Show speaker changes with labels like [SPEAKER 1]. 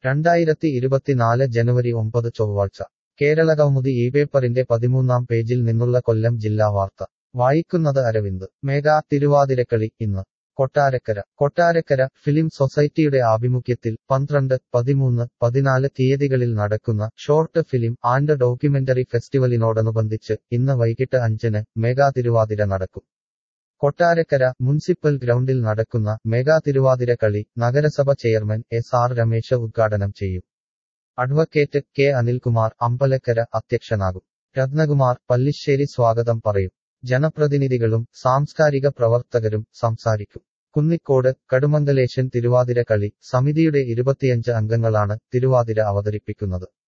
[SPEAKER 1] രണ്ടായിരത്തി ഇരുപത്തിനാല് ജനുവരി ഒമ്പത് ചൊവ്വാഴ്ച കേരളകൗമുദി ഈ പേപ്പറിന്റെ പതിമൂന്നാം പേജിൽ നിന്നുള്ള കൊല്ലം ജില്ലാ വാർത്ത വായിക്കുന്നത് അരവിന്ദ് മെഗാ തിരുവാതിരക്കളി ഇന്ന് കൊട്ടാരക്കര കൊട്ടാരക്കര ഫിലിം സൊസൈറ്റിയുടെ ആഭിമുഖ്യത്തിൽ പന്ത്രണ്ട് പതിമൂന്ന് പതിനാല് തീയതികളിൽ നടക്കുന്ന ഷോർട്ട് ഫിലിം ആൻഡ് ഡോക്യുമെന്ററി ഫെസ്റ്റിവലിനോടനുബന്ധിച്ച് ഇന്ന് വൈകിട്ട് അഞ്ചിന് മെഗാ തിരുവാതിര നടക്കും കൊട്ടാരക്കര മുനിസിപ്പൽ ഗ്രൗണ്ടിൽ നടക്കുന്ന മെഗാ തിരുവാതിര കളി നഗരസഭ ചെയർമാൻ എസ് ആർ രമേശ് ഉദ്ഘാടനം ചെയ്യും അഡ്വക്കേറ്റ് കെ അനിൽകുമാർ അമ്പലക്കര അധ്യക്ഷനാകും രത്നകുമാർ പല്ലിശ്ശേരി സ്വാഗതം പറയും ജനപ്രതിനിധികളും സാംസ്കാരിക പ്രവർത്തകരും സംസാരിക്കും കുന്നിക്കോട് കടുമംഗലേശൻ തിരുവാതിര കളി സമിതിയുടെ ഇരുപത്തിയഞ്ച് അംഗങ്ങളാണ് തിരുവാതിര അവതരിപ്പിക്കുന്നത്